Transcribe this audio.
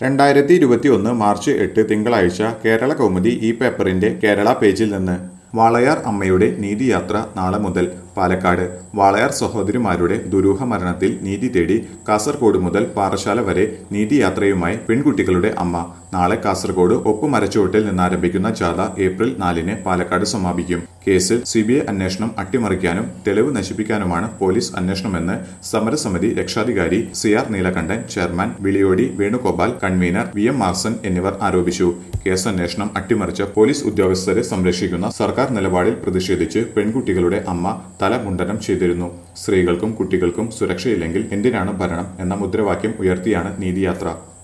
രണ്ടായിരത്തി ഇരുപത്തി ഒന്ന് മാർച്ച് എട്ട് തിങ്കളാഴ്ച കേരള കൗമുദി ഈ പേപ്പറിന്റെ കേരള പേജിൽ നിന്ന് വാളയാർ അമ്മയുടെ നീതിയാത്ര നാളെ മുതൽ പാലക്കാട് വാളയാർ സഹോദരിമാരുടെ ദുരൂഹ മരണത്തിൽ നീതി തേടി കാസർഗോഡ് മുതൽ പാറശാല വരെ നീതിയാത്രയുമായി പെൺകുട്ടികളുടെ അമ്മ നാളെ കാസർഗോഡ് ഒപ്പുമരച്ചുവട്ടിൽ നിന്നാരംഭിക്കുന്ന ജാഥ ഏപ്രിൽ നാലിന് പാലക്കാട് സമാപിക്കും കേസിൽ സിബിഐ അന്വേഷണം അട്ടിമറിക്കാനും തെളിവ് നശിപ്പിക്കാനുമാണ് പോലീസ് അന്വേഷണമെന്ന് സമരസമിതി രക്ഷാധികാരി C R Neelakandan chairman Vilayodi Venugopal convenor V M Marsan എന്നിവർ ആരോപിച്ചു കേസ് അന്വേഷണം അട്ടിമറിച്ച പോലീസ് ഉദ്യോഗസ്ഥരെ സംരക്ഷിക്കുന്ന സർക്കാർ നിലപാടിൽ പ്രതിഷേധിച്ച് പെൺകുട്ടികളുടെ അമ്മ തല മുണ്ടനം ചെയ്തിരുന്നു സ്ത്രീകൾക്കും കുട്ടികൾക്കും സുരക്ഷയില്ലെങ്കിൽ എന്തിനാണ് ഭരണം എന്ന മുദ്രാവാക്യം ഉയർത്തിയാണ് നീതിയാത്ര